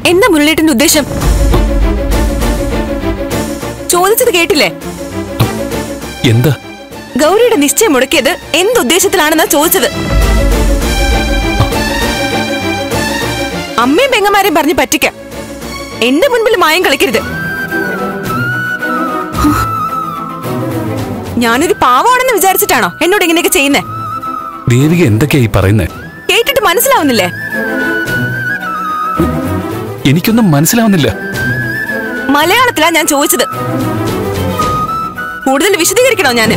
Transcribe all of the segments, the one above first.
എന്താ മുരളീട്ടന്റെ ഉദ്ദേശം ചോദിച്ചത് കേട്ടില്ലേ എന്താ ഗൗരിയുടെ നിശ്ചയം മുടക്കിയത് എന്തുദ്ദേശത്തിലാണെന്നാ ചോദിച്ചത് അമ്മയും പെങ്ങന്മാരെയും പറഞ്ഞ് പറ്റിക്കാം എന്റെ മുൻപിൽ മായം കളിക്കരുത് ഞാനൊരു പാവമാണെന്ന് വിചാരിച്ചിട്ടാണോ എന്നോട് ഇങ്ങനെയൊക്കെ ചെയ്യുന്നേ ദേവിക എന്തൊക്കെയാ ഈ പറയുന്നേ കേട്ടിട്ട് മനസ്സിലാവുന്നില്ലേ എനിക്കൊന്നും മനസ്സിലാവുന്നില്ല മലയാളത്തിലാ ഞാൻ ചോദിച്ചത് കൂടുതൽ വിശദീകരിക്കണോ ഞാന്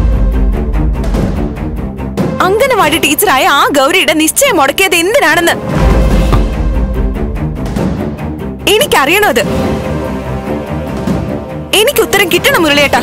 അംഗനവാടി ടീച്ചറായ ആ ഗൗരിയുടെ നിശ്ചയം മുടക്കിയത് എന്തിനാണെന്ന് എനിക്കറിയണോ അത് എനിക്ക് ഉത്തരം കിട്ടണം മുരളിയേട്ടാ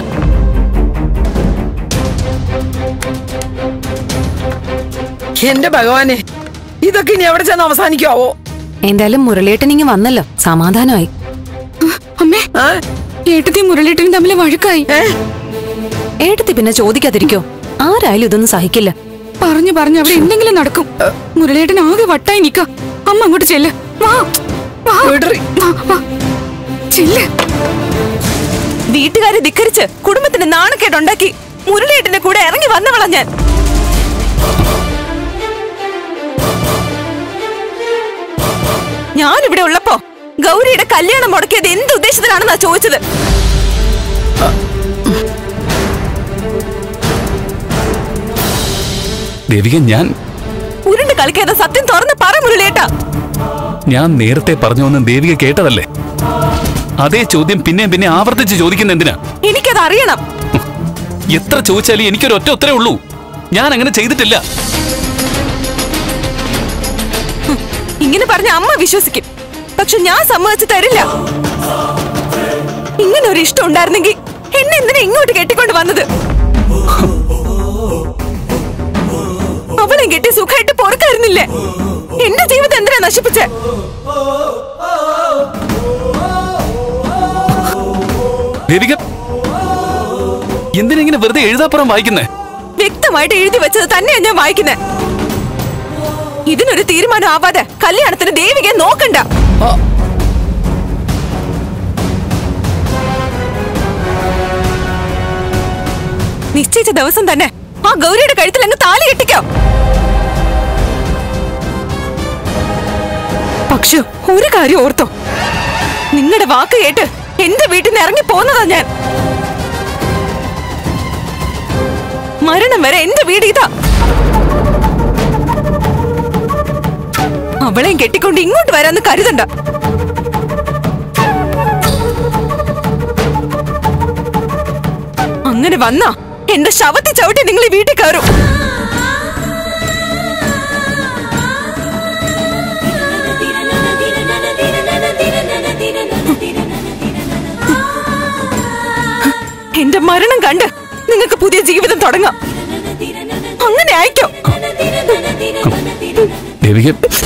എന്റെ ഭഗവാനെ ഇതൊക്കെ ഇനി എവിടെ ചെന്ന് അവസാനിക്കാവോ എന്തായാലും മുരളിയേട്ടൻ ഇങ്ങ് വന്നല്ലോ സമാധാനമായി അമ്മേ ആ? ഏട്ടത്തി മുരളിയേട്ടനും തമ്മിൽ വഴക്കായി ഏ? ഏട്ടത്തി പിന്നെ ചോദിക്കാതിരിക്കോ ആരായാലും ഇതൊന്നും സഹിക്കില്ല പറഞ്ഞു പറഞ്ഞു അവിടെ എന്തെങ്കിലും നടക്കും മുരളിയേട്ടൻ ആകെ വട്ടായി നിക്ക അമ്മ അങ്ങോട്ട് ചെല്ല് വാ വാ വിടറി. വാ, വാ. ചെല്ല് വീട്ടുകാരെ ധിക്കരിച്ച് കുടുംബത്തിന് നാണക്കേടുണ്ടാക്കി മുരളിയേട്ടന്റെ കൂടെ ഇറങ്ങി വന്നവളാ ഞാൻ ഞാൻ ഇവിടെ ഉള്ളപ്പോ ഗൗരിയുടെ കല്യാണം മുടക്കിയത് എന്ത് ഉദ്ദേശത്തിലാണെന്നാ ചോദിച്ചത് ദേവിക ഞാൻ ഉരുണ്ട് കളിക്കാതെ സത്യം തുറന്ന് പറ മുരളിയേട്ടാ ഞാൻ നേരത്തെ പറഞ്ഞുവന്ന് ദേവിക കേട്ടതല്ലേ അതേ ചോദ്യം പിന്നെയും പിന്നെ ആവർത്തിച്ച് ചോദിക്കുന്ന എന്തിനാ എനിക്കത് അറിയണം എത്ര ചോദിച്ചാലും എനിക്കൊരു ഒറ്റ ഉത്തരേ ഉള്ളൂ ഞാൻ അങ്ങനെ ചെയ്തിട്ടില്ല ഇങ്ങനെ പറഞ്ഞ അമ്മ വിശ്വസിക്കും പക്ഷെ ഞാൻ സമ്മതിച്ചു തരില്ല ഇങ്ങനെ ഒരു ഇഷ്ടം ഉണ്ടായിരുന്നെങ്കിൽ എന്നെ എന്തിനാ ഇങ്ങോട്ട് കെട്ടിക്കൊണ്ട് വന്നത് അവളെ കെട്ടി സുഖമായിട്ട് പൊറുക്കായിരുന്നില്ലേ എന്റെ ജീവിതം എന്തിനാ നശിപ്പിച്ചേ ദേവിക എന്തിനെങ്ങനെ വെറുതെ എഴുതാപ്പുറം വായിക്കുന്നേ വ്യക്തമായിട്ട് എഴുതി വെച്ചത് തന്നെയാ ഞാൻ വായിക്കുന്നത് ഇതിനൊരു തീരുമാനം ആവാതെ കല്യാണത്തിന് ദേവികയെ നോക്കണ്ട നിശ്ചയിച്ച ദിവസം തന്നെ ആ ഗൗരിയുടെ കഴുത്തിൽ അങ്ങ് താലി കെട്ടിക്കോ പക്ഷെ ഒരു കാര്യം ഓർത്തോ നിങ്ങളുടെ വാക്ക് കേട്ട് എന്റെ വീട്ടിൽ നിന്ന് ഇറങ്ങി പോന്നതാ ഞാൻ മരണം വരെ എന്റെ വീട് ഇതാ അവളെയും കെട്ടിക്കൊണ്ട് ഇങ്ങോട്ട് വരാന്ന് കരുതണ്ട അങ്ങനെ വന്നാ എന്റെ ശവത്തി ചവിട്ടി നിങ്ങൾ ഈ വീട്ടിൽ കയറും എന്റെ മരണം കണ്ട് നിങ്ങൾക്ക് പുതിയ ജീവിതം തുടങ്ങാം അങ്ങനെ ആയിക്കോ ദേവിക